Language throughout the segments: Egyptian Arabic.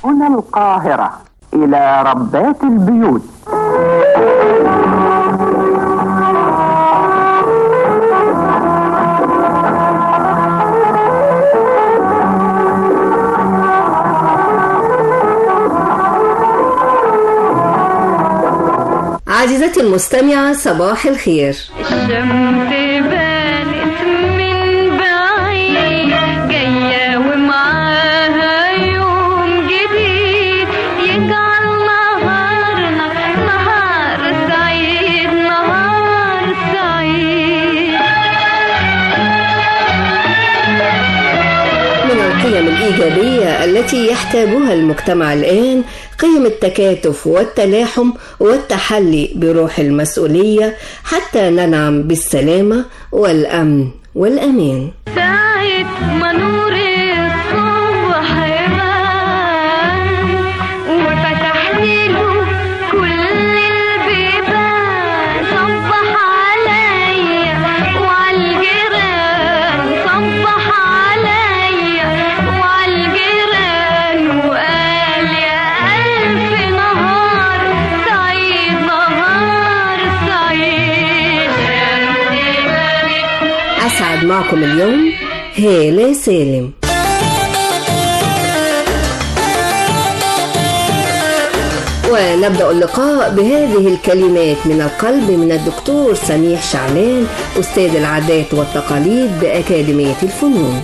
هنا القاهرة إلى ربات البيوت عزيزتي المستمعة صباح الخير الشمس بانت من بعيد جاية ومعاها يوم جديد يجعل نهارنا نهار سعيد نهار سعيد من القيم الإيجابية التي يحتاجها المجتمع الآن قيم التكاتف والتلاحم والتحلي بروح المسؤولية حتى ننعم بالسلامة والأمن والأمان ساعة ما نور الصبح بان وفتحت له كل البيبان صبح عليا وعالجيران صبح عليا وعالجيران وقال يا ألف نهار سعيد نهار سعيد أسعد معكم اليوم هالة سالم ونبدأ اللقاء بهذه الكلمات من القلب من الدكتور سميح شعلان أستاذ العادات والتقاليد بأكاديمية الفنون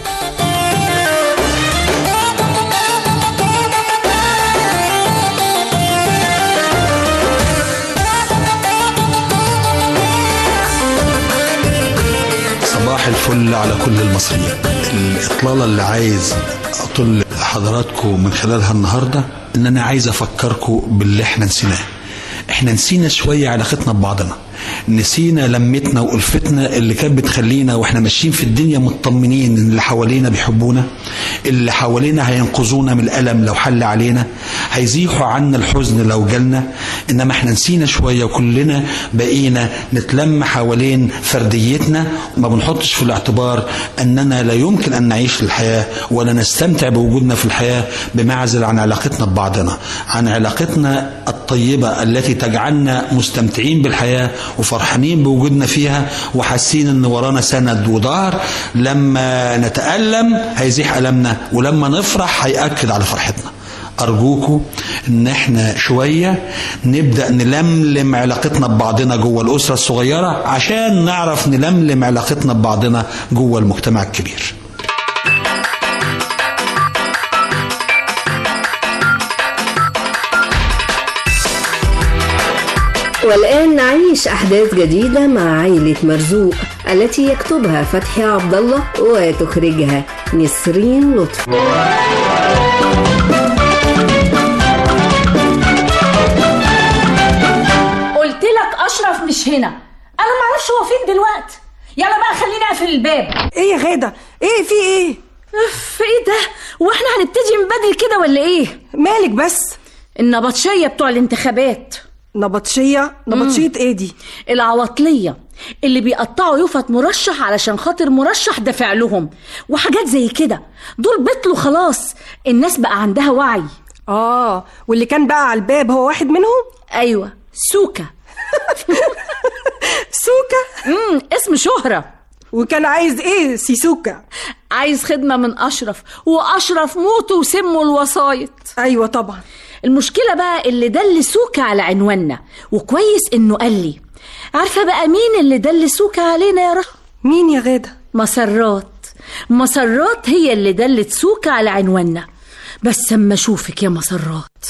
صباح الفل على كل المصريين الإطلالة اللي عايز أطل حضراتكم من خلالها النهاردة إن أنا عايز أفكركم باللي إحنا نسيناه إحنا نسينا شوية علاقتنا ببعضنا نسينا لمتنا وألفتنا اللي كانت بتخلينا واحنا ماشيين في الدنيا مطمنين ان اللي حوالينا بيحبونا اللي حوالينا هينقذونا من الألم لو حل علينا هيزيحوا عنا الحزن لو جالنا انما احنا نسينا شوية وكلنا بقينا نتلم حوالين فرديتنا وما بنحطش في الاعتبار اننا لا يمكن ان نعيش الحياة ولا نستمتع بوجودنا في الحياة بمعزل عن علاقتنا ببعضنا عن علاقتنا الطيبة التي تجعلنا مستمتعين بالحياة وفرحانين بوجودنا فيها وحاسين ان ورانا سند وظهر لما نتألم هيزيح ألمنا ولما نفرح هيأكد على فرحتنا أرجوكوا إن إحنا شوية نبدأ نلملم علاقتنا ببعضنا جوه الأسرة الصغيرة عشان نعرف نلملم علاقتنا ببعضنا جوه المجتمع الكبير والآن نعيش أحداث جديدة مع عائلة مرزوق التي يكتبها فتحي عبد الله وتخرجها نسرين لطفي قلت لك اشرف مش هنا انا ما اعرفش هو فين دلوقتي يلا بقى خلينا اقفل الباب ايه يا غادة ايه في ايه اف ايه ده واحنا هنبتدي من بدري كده ولا ايه مالك بس النبطشيه بتوع الانتخابات نبطشية نبطشية ايه دي العواطليه اللي بيقطعوا يفط مرشح علشان خاطر مرشح دافع لهم وحاجات زي كده دول بطلوا خلاص الناس بقى عندها وعي اه واللي كان بقى على الباب هو واحد منهم ايوه سوكا سوكا امم اسم شهره وكان عايز ايه سيسوكا عايز خدمه من اشرف واشرف موته وسمه الوسايط ايوه طبعا المشكلة بقى اللي دل سوكا على عنواننا وكويس انه قال لي عارفة بقى مين اللي دل سوكا علينا يا رح مين يا غادة مسرات مسرات هي اللي دلت سوكا على عنواننا بس اما اشوفك يا مسرات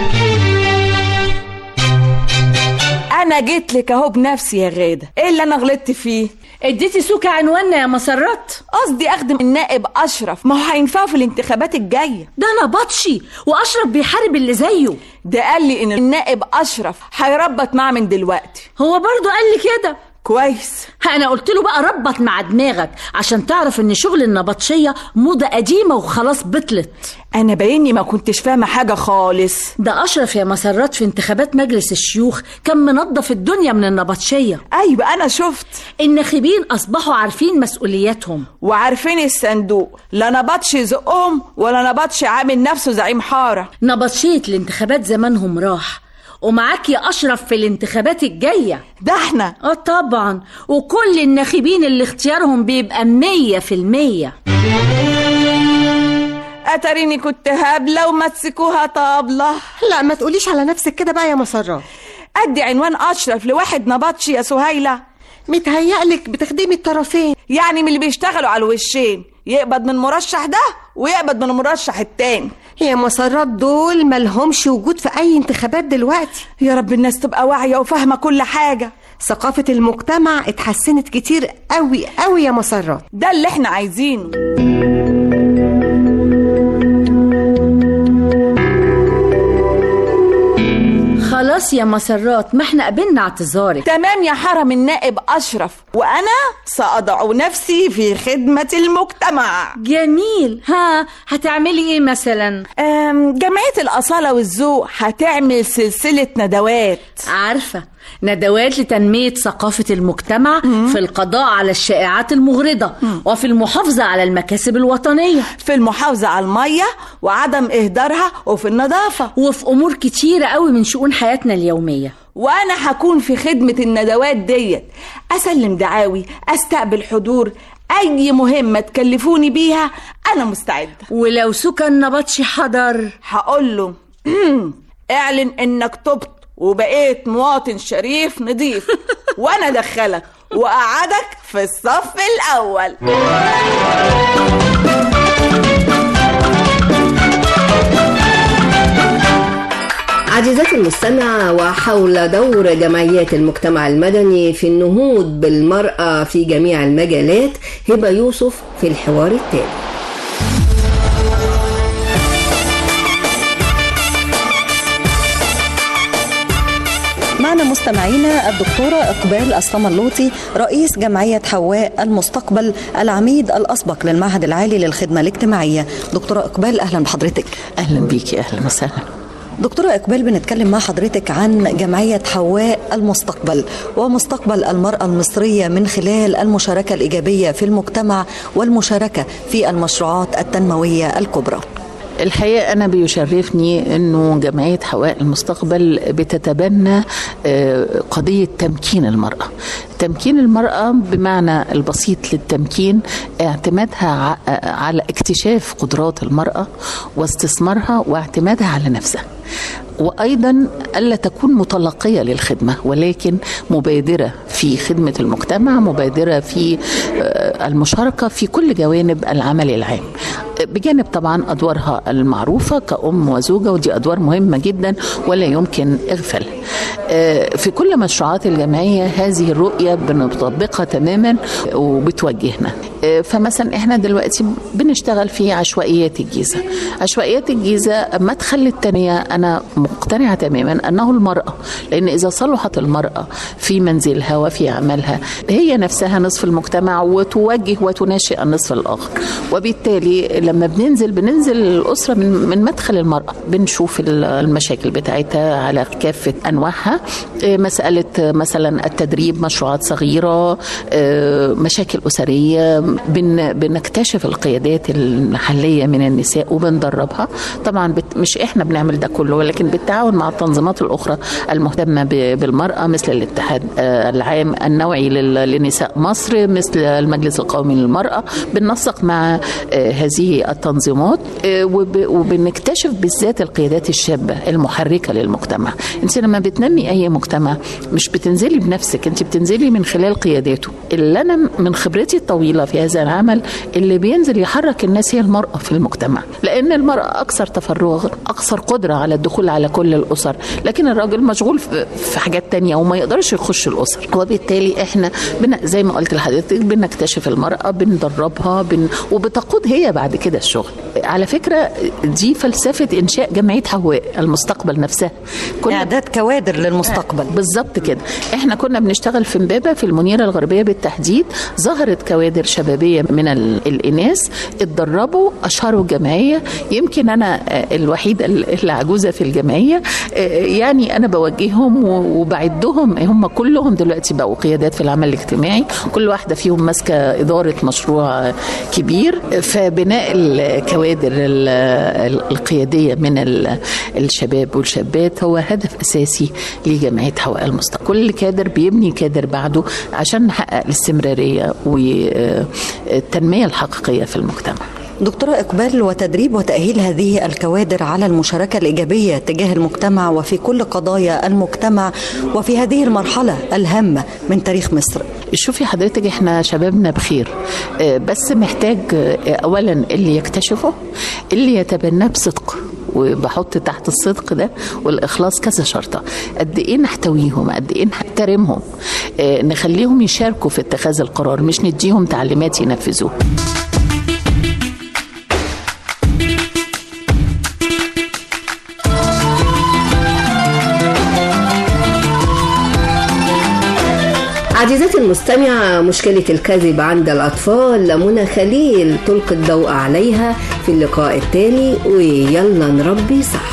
انا جيت لك اهو بنفسي يا غاده ايه اللي انا غلطت فيه اديتي سوكا عنواننا يا مسرات قصدي اخدم النائب اشرف ما هو هينفعه في الانتخابات الجايه ده انا بطشي واشرف بيحارب اللي زيه ده قال لي ان النائب اشرف هيربط معاه من دلوقتي هو برضو قال لي كده كويس انا قلت له بقى ربط مع دماغك عشان تعرف ان شغل النبطشيه موضه قديمه وخلاص بطلت انا بايني ما كنتش فاهمه حاجه خالص ده اشرف يا مسرات في انتخابات مجلس الشيوخ كان منظف الدنيا من النبطشيه ايوه انا شفت الناخبين اصبحوا عارفين مسؤولياتهم وعارفين الصندوق لا نبطش زقهم ولا نبطش عامل نفسه زعيم حاره نبطشيه الانتخابات زمانهم راح ومعاك يا اشرف في الانتخابات الجايه ده احنا اه طبعا وكل الناخبين اللي اختيارهم بيبقى مية في المية اتريني كنت هبله ومسكوها طابله لا ما تقوليش على نفسك كده بقى يا مسرات ادي عنوان اشرف لواحد نبطش يا سهيله متهيألك بتخدمي الطرفين يعني من اللي بيشتغلوا على الوشين يقبض من المرشح ده ويقبض من المرشح التاني يا مسرات دول ملهمش وجود في أي انتخابات دلوقتي يا رب الناس تبقى واعيه وفاهمه كل حاجه ثقافة المجتمع اتحسنت كتير قوي قوي يا مسرات ده اللي احنا عايزينه خلاص يا مسرات ما احنا قبلنا اعتذارك تمام يا حرم النائب اشرف وانا ساضع نفسي في خدمه المجتمع جميل ها هتعملي ايه مثلا أم، جمعيه الاصاله والذوق هتعمل سلسله ندوات عارفة ندوات لتنمية ثقافة المجتمع في القضاء على الشائعات المغرضة وفي المحافظة على المكاسب الوطنية في المحافظه على الميه وعدم اهدارها وفي النظافه وفي أمور كتيرة قوي من شؤون حياتنا اليومية وانا هكون في خدمه الندوات ديت اسلم دعاوي استقبل حضور اي مهمه تكلفوني بيها انا مستعده ولو سكن نبطشي حضر هقول له اعلن انك تبت وبقيت مواطن شريف نضيف وانا ادخلك واقعدك في الصف الاول عزيزتي المستمعة وحول دور جمعيات المجتمع المدني في النهوض بالمرأة في جميع المجالات هبة يوسف في الحوار التالي معنا مستمعينا الدكتورة إقبال الصملوطي رئيس جمعية حواء المستقبل العميد الأسبق للمعهد العالي للخدمة الاجتماعية دكتورة إقبال أهلا بحضرتك اهلا بيكي اهلا وسهلا دكتورة إقبال بنتكلم مع حضرتك عن جمعية حواء المستقبل ومستقبل المرأة المصرية من خلال المشاركة الإيجابية في المجتمع والمشاركة في المشروعات التنموية الكبرى الحقيقه انا بيشرفني انه جمعيه حواء المستقبل بتتبنى آه، قضيه تمكين المراه تمكين المراه بمعنى البسيط للتمكين اعتمادها ع- على اكتشاف قدرات المراه واستثمارها واعتمادها على نفسها وايضا الا تكون متلقيه للخدمه ولكن مبادره في خدمه المجتمع مبادره في آه، المشاركه في كل جوانب العمل العام بجانب طبعا ادوارها المعروفه كأم وزوجه ودي ادوار مهمه جدا ولا يمكن اغفالها. آه، في كل مشروعات الجمعيه هذه الرؤيه بنطبقها تماما وبتوجهنا. آه، فمثلا احنا دلوقتي بنشتغل في عشوائيات الجيزه. عشوائيات الجيزه مدخل للتنميه انا مقتنعه تماما انه المراه لان اذا صلحت المراه في منزلها وفي عملها هي نفسها نصف المجتمع وتوجه وتناشئ النصف الاخر. وبالتالي لما بننزل بننزل الاسره من من مدخل المراه بنشوف ال- المشاكل بتاعتها على كافه انواعها إيه، مساله مثلا التدريب مشروعات صغيره إيه، مشاكل اسريه بن بنكتشف القيادات المحليه من النساء وبندربها طبعا بت مش احنا بنعمل ده كله ولكن بالتعاون مع التنظيمات الاخرى المهتمه ب- بالمراه مثل الاتحاد آه، العام النوعي لل- لنساء مصر مثل المجلس القومي للمراه بننسق مع آه، هذه التنظيمات آه، وب- وبنكتشف بالذات القيادات الشابه المحركه للمجتمع انت لما بتنمي اي مجتمع مش بتنزلي بنفسك انت بتنزلي من خلال قياداته اللي انا من خبرتي الطويله في هذا العمل اللي بينزل يحرك الناس هي المراه في المجتمع لان المراه اكثر تفرغ اكثر قدره على الدخول على كل الاسر لكن الراجل مشغول في في حاجات تانية وما يقدرش يخش الاسر وبالتالي احنا بن زي ما قلت لحضرتك بنكتشف المراه بندربها بن وبتقود هي بعد كده الشغل على فكرة دي فلسفة إنشاء جمعية حواء المستقبل نفسها كنا إعداد كوادر للمستقبل بالظبط كده احنا كنا بنشتغل في امبابة في المنيرة الغربية بالتحديد ظهرت كوادر شبابية من ال- الإناث اتدربوا أشهروا الجمعية يمكن أنا آه، الوحيدة اللي عجوزة في الجمعية آه، يعني أنا بوجههم و- وبعدهم هم كلهم دلوقتي بقوا قيادات في العمل الاجتماعي كل واحدة فيهم ماسكة إدارة مشروع كبير فبناء الكوادر ال- ال- القيادية من ال- الشباب والشابات هو هدف أساسي لجمعية حواء المستقبل كل كادر بيبني كادر بعده عشان نحقق الاستمرارية والتنمية الحقيقية في المجتمع دكتورة إقبال وتدريب وتأهيل هذه الكوادر على المشاركة الإيجابية تجاه المجتمع وفي كل قضايا المجتمع وفي هذه المرحلة الهامة من تاريخ مصر شوفي حضرتك احنا شبابنا بخير آه، بس محتاج آه، اولا اللي يكتشفه اللي يتبناه بصدق وبحط تحت الصدق ده والاخلاص كذا شرطه قد ايه نحتويهم قد ايه نحترمهم آه، نخليهم يشاركوا في اتخاذ القرار مش نديهم تعليمات ينفذوها عزيزتي المستمعة مشكلة الكذب عند الأطفال منى خليل تلقي الضوء عليها في اللقاء التالي ويلا نربي صح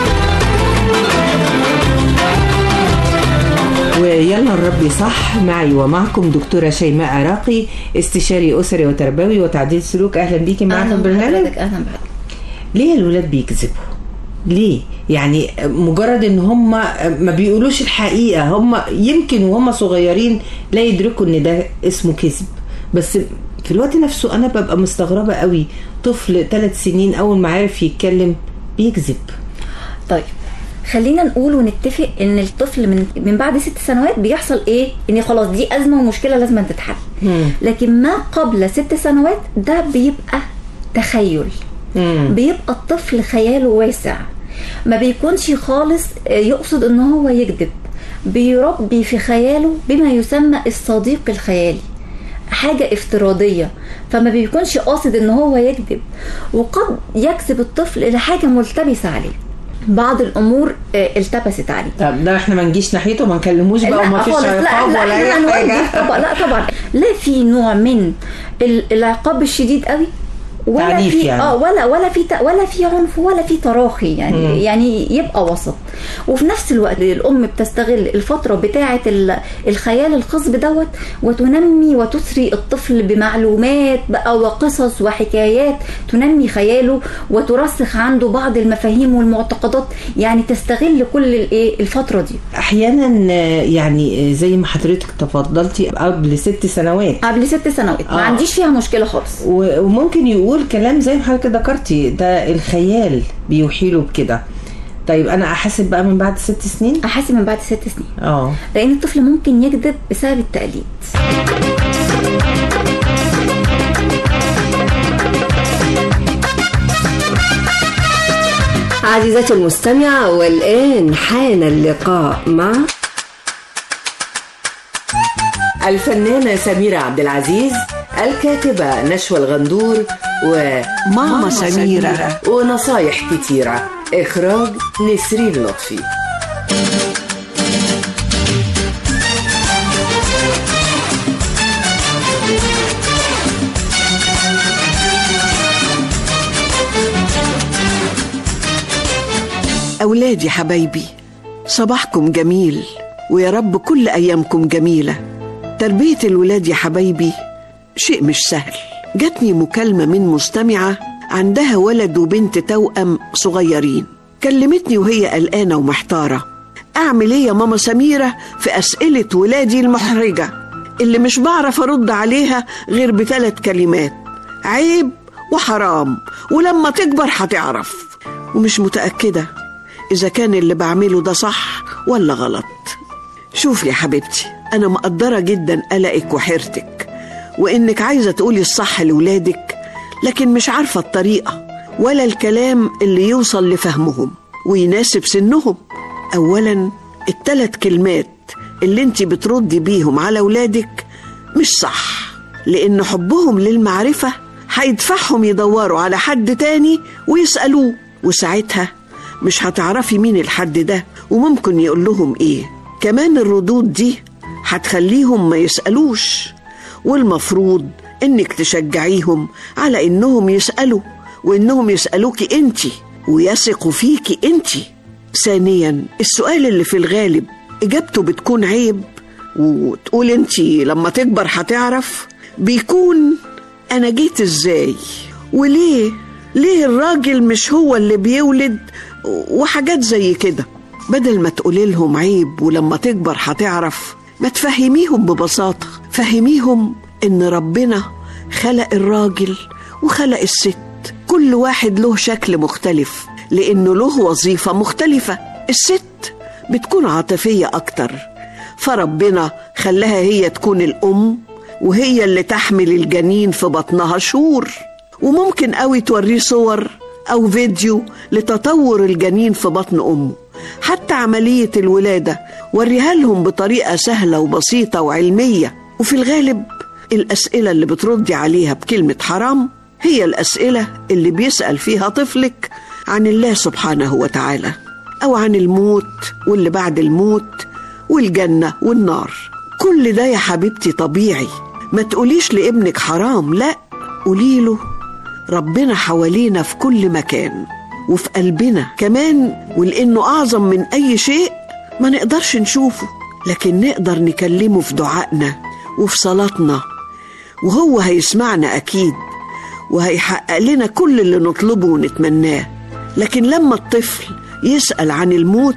ويلا نربي صح معي ومعكم دكتورة شيماء عراقي استشاري أسري وتربوي وتعديل سلوك أهلا بيكي معنا في البرنامج اهلا بحضرتك ليه الولاد بيكذبوا ليه يعني مجرد ان هم ما بيقولوش الحقيقة هم يمكن وهم صغيرين لا يدركوا ان ده اسمه كذب بس في الوقت نفسه انا ببقى مستغربة قوي طفل ثلاث سنين اول ما عارف يتكلم بيكذب طيب خلينا نقول ونتفق ان الطفل من من بعد ست سنوات بيحصل ايه ان خلاص دي ازمه ومشكله لازم تتحل لكن ما قبل ست سنوات ده بيبقى تخيل بيبقى الطفل خياله واسع ما بيكونش خالص آه، يقصد ان هو يكذب بيربي في خياله بما يسمى الصديق الخيالي حاجة افتراضية فما بيكونش قاصد ان هو يكذب وقد يكذب الطفل الى حاجة ملتبسة عليه بعض الامور آه، التبست عليه طب ده احنا ما نجيش ناحيته وما نكلموش بقى وما فيش خالص. لا عقاب لا ولا احنا اي هنوجه حاجة طبعا لا طبعا لا في نوع من ال- العقاب الشديد قوي ولا تعنيف في يعني. اه ولا ولا في ت- ولا في عنف ولا في تراخي يعني مم. يعني يبقى وسط وفي نفس الوقت الام بتستغل الفتره بتاعه ال- الخيال الخصب دوت وتنمي وتثري الطفل بمعلومات بقى وقصص وحكايات تنمي خياله وترسخ عنده بعض المفاهيم والمعتقدات يعني تستغل كل الايه الفتره دي احيانا آه، يعني آه، زي ما حضرتك تفضلتي قبل ست سنوات قبل ست سنوات ما آه. عنديش فيها مشكله خالص و- وممكن يقول كلام زي ما حضرتك ذكرتي ده الخيال بيوحي له بكده طيب انا احاسب بقى من بعد ست سنين احاسب من بعد ست سنين اه لان الطفل ممكن يكذب بسبب التقليد عزيزتي المستمعة والآن حان اللقاء مع الفنانة سميرة عبد العزيز الكاتبة نشوى الغندور وماما سميرة. ونصايح كتيرة إخراج نسرين لطفي أولادي حبايبي صباحكم جميل ويا رب كل أيامكم جميلة تربية الولاد يا حبايبي شيء مش سهل جاتني مكالمة من مستمعة عندها ولد وبنت توأم صغيرين كلمتني وهي قلقانة ومحتارة أعمل إيه يا ماما سميرة في أسئلة ولادي المحرجة اللي مش بعرف أرد عليها غير بثلاث كلمات عيب وحرام ولما تكبر هتعرف ومش متأكدة إذا كان اللي بعمله ده صح ولا غلط شوفي يا حبيبتي أنا مقدرة جدا قلقك وحيرتك وإنك عايزة تقولي الصح لولادك لكن مش عارفة الطريقة ولا الكلام اللي يوصل لفهمهم ويناسب سنهم أولا التلات كلمات اللي انت بتردي بيهم على ولادك مش صح لأن حبهم للمعرفة هيدفعهم يدوروا على حد تاني ويسألوه وساعتها مش هتعرفي مين الحد ده وممكن يقول لهم ايه كمان الردود دي هتخليهم ما يسألوش والمفروض انك تشجعيهم على انهم يسألوا وانهم يسألوكي انتي ويثقوا فيكي انتي ثانيا السؤال اللي في الغالب اجابته بتكون عيب وتقول انتي لما تكبر هتعرف بيكون انا جيت ازاي وليه ليه الراجل مش هو اللي بيولد وحاجات زي كده بدل ما تقولي لهم عيب ولما تكبر هتعرف ما تفهميهم ببساطة فهميهم ان ربنا خلق الراجل وخلق الست كل واحد له شكل مختلف لانه له وظيفة مختلفة الست بتكون عاطفية اكتر فربنا خلاها هي تكون الام وهي اللي تحمل الجنين في بطنها شهور وممكن قوي توريه صور أو فيديو لتطور الجنين في بطن أمه حتى عملية الولادة وريها لهم بطريقة سهلة وبسيطة وعلمية وفي الغالب الأسئلة اللي بتردي عليها بكلمة حرام هي الأسئلة اللي بيسأل فيها طفلك عن الله سبحانه وتعالى أو عن الموت واللي بعد الموت والجنة والنار كل ده يا حبيبتي طبيعي ما تقوليش لابنك حرام لا قوليله ربنا حوالينا في كل مكان وفي قلبنا كمان ولانه اعظم من اي شيء ما نقدرش نشوفه لكن نقدر نكلمه في دعائنا وفي صلاتنا وهو هيسمعنا اكيد وهيحقق لنا كل اللي نطلبه ونتمناه لكن لما الطفل يسال عن الموت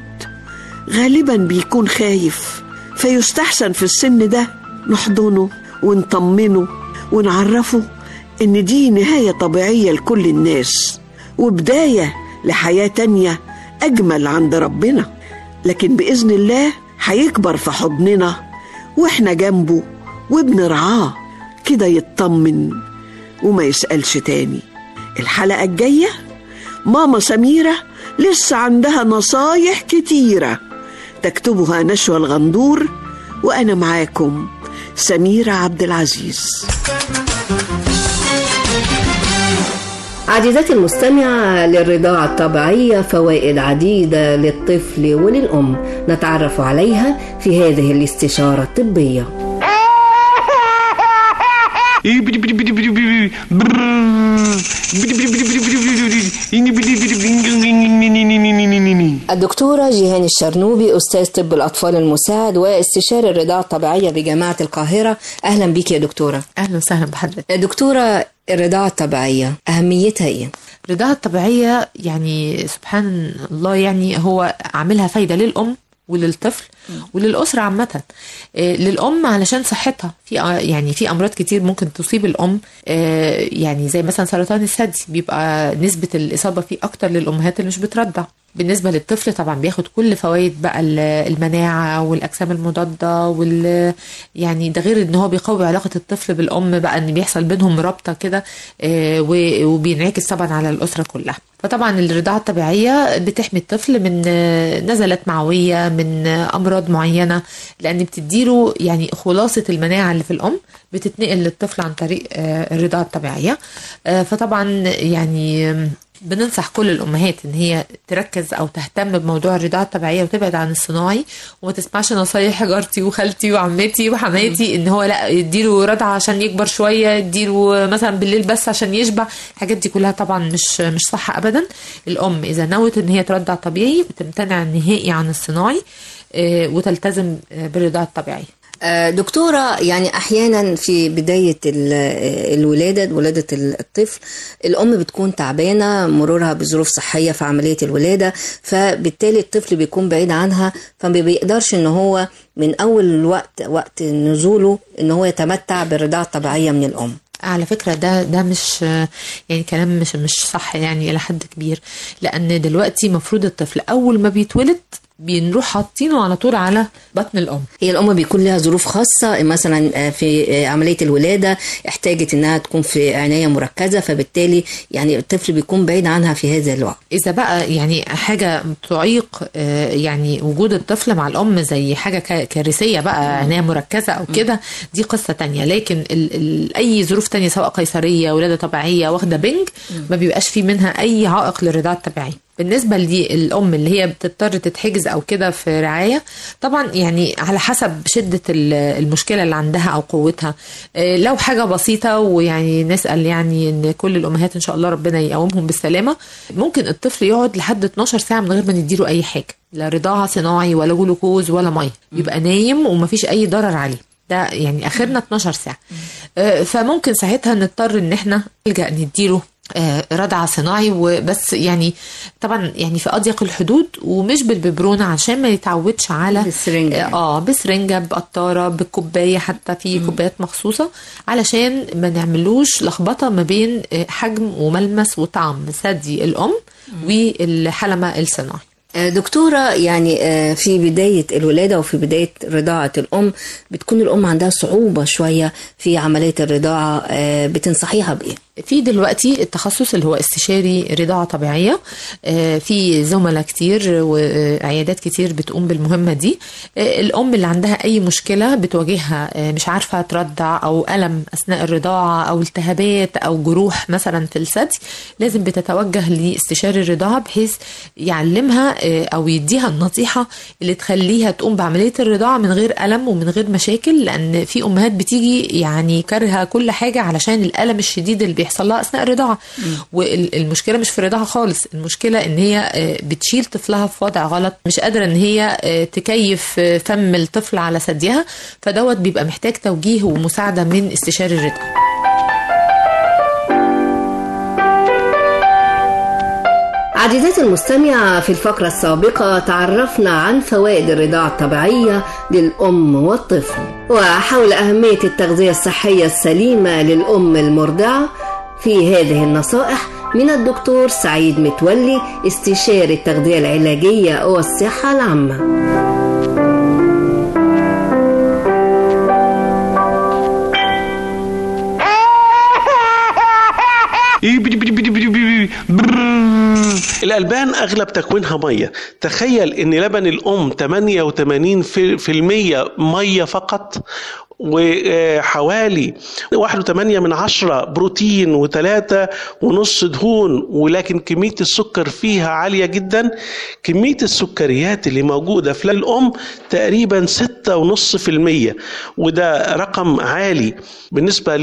غالبا بيكون خايف فيستحسن في السن ده نحضنه ونطمنه ونعرفه إن دي نهاية طبيعية لكل الناس وبداية لحياة تانية أجمل عند ربنا لكن بإذن الله هيكبر في حضننا وإحنا جنبه وبنرعاه كده يطمن وما يسألش تاني الحلقة الجاية ماما سميرة لسه عندها نصايح كتيرة تكتبها نشوى الغندور وأنا معاكم سميرة عبد العزيز عزيزتي المستمعة للرضاعة الطبيعية فوائد عديدة للطفل وللأم نتعرف عليها في هذه الاستشارة الطبية الدكتورة جيهان الشرنوبي أستاذ طب الأطفال المساعد واستشاري الرضاعة الطبيعية بجامعة القاهرة أهلا بك يا دكتورة اهلا وسهلا بحضرتك دكتورة الرضاعة الطبيعية أهميتها إيه؟ الرضاعة الطبيعية يعني سبحان الله يعني هو عاملها فايدة للأم وللطفل وللأسرة عامة آه، للأم علشان صحتها في آه، يعني في أمراض كتير ممكن تصيب الأم آه، يعني زي مثلا سرطان الثدي بيبقى نسبة الإصابة فيه أكتر للأمهات اللي مش بترضع بالنسبة للطفل طبعا بياخد كل فوائد بقى ال- المناعة والأجسام المضادة وال يعني ده غير ان هو بيقوي علاقة الطفل بالأم بقى ان بيحصل بينهم رابطة كده آه، و- وبينعكس طبعا على الأسرة كلها فطبعا الرضاعة الطبيعية بتحمي الطفل من آه، نزلات معوية من آه، أمراض معينة لأن بتديله يعني خلاصة المناعة اللي في الأم بتتنقل للطفل عن طريق آه، الرضاعة الطبيعية آه، فطبعا يعني آم، بننصح كل الامهات ان هي تركز او تهتم بموضوع الرضاعه الطبيعيه وتبعد عن الصناعي وما تسمعش نصايح جارتي وخالتي وعمتي وحماتي ان هو لا يديله رضعه عشان يكبر شويه يديله مثلا بالليل بس عشان يشبع الحاجات دي كلها طبعا مش مش صح ابدا الام اذا نوت ان هي ترضع طبيعي بتمتنع نهائي عن الصناعي آه، وتلتزم آه، بالرضاعه الطبيعيه آه، دكتورة يعني أحيانا في بداية ال- آه، الولادة ولادة الطفل الأم بتكون تعبانة مرورها بظروف صحية في عملية الولادة فبالتالي الطفل بيكون بعيد عنها فما بيقدرش إن هو من أول وقت وقت نزوله إن هو يتمتع بالرضاعة الطبيعية من الأم على فكرة ده ده مش يعني كلام مش مش صح يعني إلى حد كبير لأن دلوقتي مفروض الطفل أول ما بيتولد بنروح حاطينه على طول على بطن الام هي الام بيكون لها ظروف خاصه مثلا آه، في آه، عمليه الولاده احتاجت انها تكون في عنايه مركزه فبالتالي يعني الطفل بيكون بعيد عنها في هذا الوقت اذا بقى يعني حاجه تعيق آه، يعني وجود الطفل مع الام زي حاجه ك- كارثيه بقى عنايه مركزه او كده دي قصه تانية لكن ال ال اي ظروف تانية سواء قيصريه ولاده طبيعيه واخده بنج ما بيبقاش في منها اي عائق للرضاعه الطبيعيه بالنسبة للأم اللي هي بتضطر تتحجز أو كده في رعاية طبعا يعني على حسب شدة ال- المشكلة اللي عندها أو قوتها آه، لو حاجة بسيطة ويعني نسأل يعني إن كل الأمهات إن شاء الله ربنا يقومهم بالسلامة ممكن الطفل يقعد لحد 12 ساعة من غير ما نديله أي حاجة لا رضاعة صناعي ولا جلوكوز ولا مية يبقى نايم ومفيش أي ضرر عليه ده يعني اخرنا 12 ساعه آه، فممكن ساعتها نضطر ان احنا نلجا نديله آه، رضع صناعي وبس يعني طبعا يعني في اضيق الحدود ومش بالببرونه عشان ما يتعودش على بالسرنجة. اه بسرنجه بقطاره بالكوبايه حتى في كوبايات مخصوصه علشان ما نعملوش لخبطه ما بين آه، حجم وملمس وطعم ثدي الام والحلمه الصناعي آه، دكتورة يعني آه، في بداية الولادة وفي بداية رضاعة الأم بتكون الأم عندها صعوبة شوية في عملية الرضاعة آه، بتنصحيها بإيه؟ في دلوقتي التخصص اللي هو استشاري رضاعة طبيعية آه، في زملاء كتير وعيادات كتير بتقوم بالمهمة دي آه، الأم اللي عندها أي مشكلة بتواجهها آه، مش عارفة ترضع أو ألم أثناء الرضاعة أو التهابات أو جروح مثلا في الثدي لازم بتتوجه لاستشاري الرضاعة بحيث يعلمها آه، أو يديها النصيحة اللي تخليها تقوم بعملية الرضاعة من غير ألم ومن غير مشاكل لأن في أمهات بتيجي يعني كارهة كل حاجة علشان الألم الشديد اللي بيحصل لها أثناء الرضاعة والمشكلة مش في الرضاعة خالص المشكلة إن هي آه، بتشيل طفلها في وضع غلط مش قادرة إن هي آه، تكيف آه، فم الطفل على ثديها فدوت بيبقى محتاج توجيه ومساعدة من استشاري الرضاعة عزيزاتي المستمعة في الفقرة السابقة تعرفنا عن فوائد الرضاعة الطبيعية للأم والطفل وحول أهمية التغذية الصحية السليمة للأم المرضعة في هذه النصائح من الدكتور سعيد متولي استشاري التغذية العلاجية والصحة العامة الألبان أغلب تكوينها مية تخيل أن لبن الأم 88% مية فقط وحوالي واحد وثمانية من عشرة بروتين وثلاثة ونص دهون ولكن كمية السكر فيها عالية جدا كمية السكريات اللي موجودة في الأم تقريبا ستة ونص في المية وده رقم عالي بالنسبة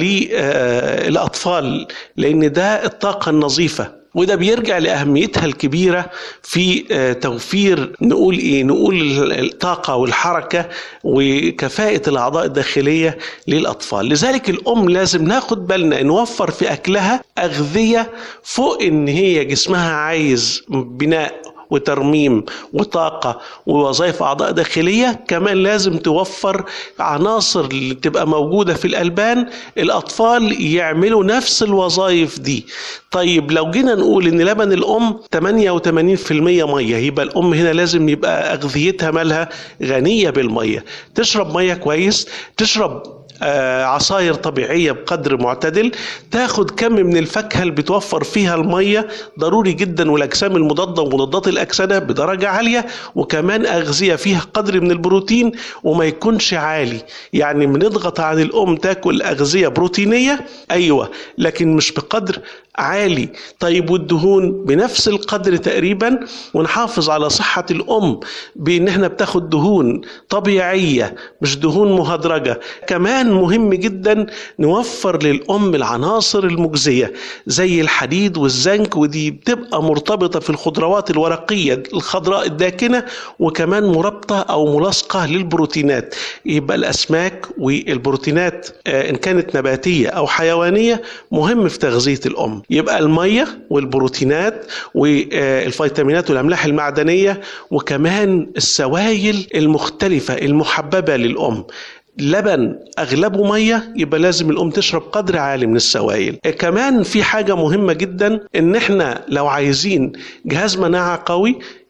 للأطفال لأن ده الطاقة النظيفة وده بيرجع لأهميتها الكبيرة في آه، توفير نقول إيه نقول الطاقة والحركة وكفاءة الأعضاء الداخلية للأطفال لذلك الأم لازم ناخد بالنا نوفر في أكلها أغذية فوق إن هي جسمها عايز بناء وترميم وطاقة ووظائف أعضاء داخلية كمان لازم توفر عناصر اللي تبقى موجودة في الألبان الأطفال يعملوا نفس الوظائف دي طيب لو جينا نقول إن لبن الأم 88% مية يبقى الأم هنا لازم يبقى أغذيتها مالها غنية بالمية تشرب مية كويس تشرب آه، عصاير طبيعية بقدر معتدل تاخد كم من الفاكهة اللي بتوفر فيها المية ضروري جدا والأجسام المضادة ومضادات الأكسدة بدرجة عالية وكمان أغذية فيها قدر من البروتين وما يكونش عالي يعني بنضغط عن الأم تاكل أغذية بروتينية أيوة لكن مش بقدر عالي طيب والدهون بنفس القدر تقريبا ونحافظ على صحة الأم بإن احنا بتاخد دهون طبيعية مش دهون مهدرجة كمان مهم جدا نوفر للأم العناصر المجزية زي الحديد والزنك ودي بتبقى مرتبطة في الخضروات الورقية الخضراء الداكنة وكمان مرابطة أو ملاصقة للبروتينات يبقى الأسماك والبروتينات آه، إن كانت نباتية أو حيوانية مهم في تغذية الأم يبقى المية والبروتينات والفيتامينات والأملاح المعدنية وكمان السوائل المختلفة المحببة للأم لبن اغلبه ميه يبقى لازم الام تشرب قدر عالي من السوائل كمان في حاجه مهمه جدا ان احنا لو عايزين جهاز مناعه قوي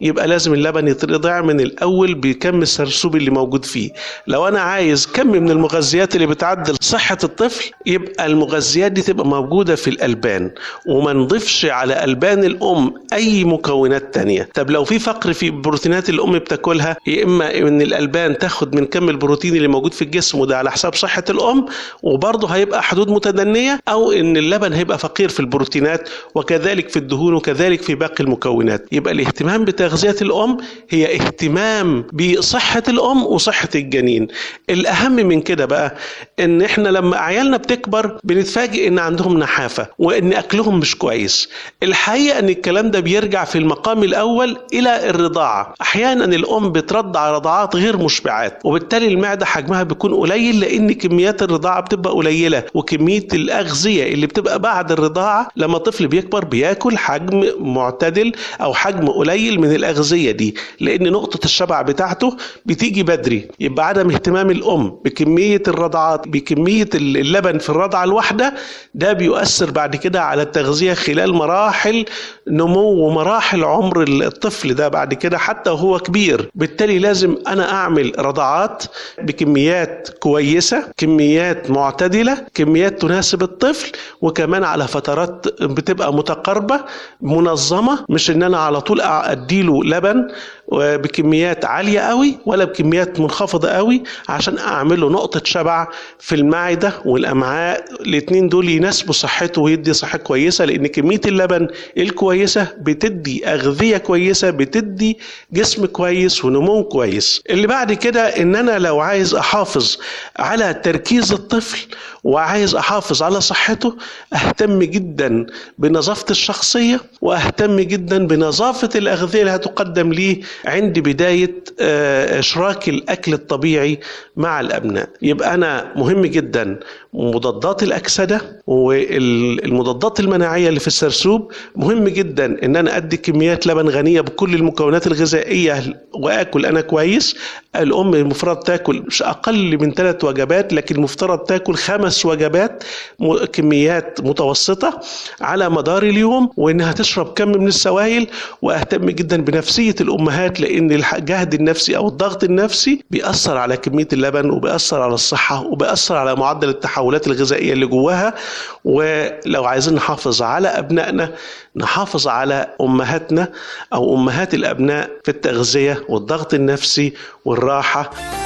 يبقى لازم اللبن يترضع من الاول بكم السرسوب اللي موجود فيه لو انا عايز كم من المغذيات اللي بتعدل صحه الطفل يبقى المغذيات دي تبقى موجوده في الالبان وما نضيفش على البان الام اي مكونات تانية طب لو في فقر في البروتينات اللي الام بتاكلها يا اما ان الالبان تاخد من كم البروتين اللي موجود في الجسم وده على حساب صحه الام وبرضه هيبقى حدود متدنيه او ان اللبن هيبقى فقير في البروتينات وكذلك في الدهون وكذلك في باقي المكونات يبقى الاهتمام بتغذيه الام هي اهتمام بصحه الام وصحه الجنين الاهم من كده بقى ان احنا لما عيالنا بتكبر بنتفاجئ ان عندهم نحافه وان اكلهم مش كويس الحقيقه ان الكلام ده بيرجع في المقام الاول الى الرضاعه احيانا الام بترضع رضعات غير مشبعات وبالتالي المعده حجمها بيكون قليل لان كميات الرضاعه بتبقى قليله وكميه الاغذيه اللي بتبقى بعد الرضاعه لما الطفل بيكبر بياكل حجم معتدل او حجم قليل من الاغذيه دي لان نقطه الشبع بتاعته بتيجي بدري يبقى عدم اهتمام الام بكميه الرضعات بكميه اللبن في الرضعه الواحده ده بيؤثر بعد كده على التغذيه خلال مراحل نمو ومراحل عمر الطفل ده بعد كده حتى وهو كبير بالتالي لازم انا اعمل رضعات بكميات كويسه كميات معتدله كميات تناسب الطفل وكمان على فترات بتبقى متقاربه منظمه مش ان انا على طول اديله لبن بكميات عالية قوي ولا بكميات منخفضة قوي عشان أعمل له نقطة شبع في المعدة والأمعاء الاتنين دول يناسبوا صحته ويدي صحة كويسة لأن كمية اللبن الكويسة بتدي أغذية كويسة بتدي جسم كويس ونمو كويس اللي بعد كده إن أنا لو عايز أحافظ على تركيز الطفل وعايز أحافظ على صحته أهتم جدا بنظافة الشخصية وأهتم جدا بنظافة الأغذية اللي هتقدم ليه عند بداية إشراك الأكل الطبيعي مع الأبناء يبقى أنا مهم جدا مضادات الأكسدة والمضادات المناعية اللي في السرسوب مهم جدا إن أنا أدي كميات لبن غنية بكل المكونات الغذائية وآكل أنا كويس الأم المفترض تاكل مش أقل من ثلاث وجبات لكن المفترض تاكل خمس وجبات كميات متوسطة على مدار اليوم وإنها تشرب كم من السوائل وأهتم جدا بنفسية الأمهات لأن الجهد النفسي أو الضغط النفسي بيأثر على كمية اللبن وبيأثر على الصحة وبيأثر على معدل التحولات الغذائية اللي جواها ولو عايزين نحافظ على أبنائنا نحافظ على أمهاتنا أو أمهات الأبناء في التغذية والضغط النفسي والراحة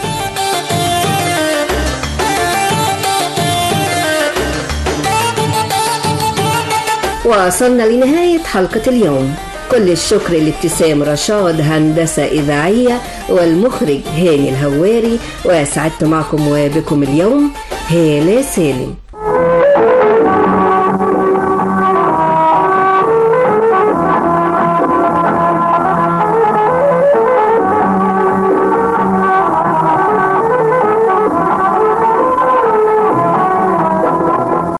وصلنا لنهاية حلقة اليوم كل الشكر لابتسام رشاد هندسة إذاعية والمخرج هاني الهواري وسعدت معكم وبكم اليوم هالة سالم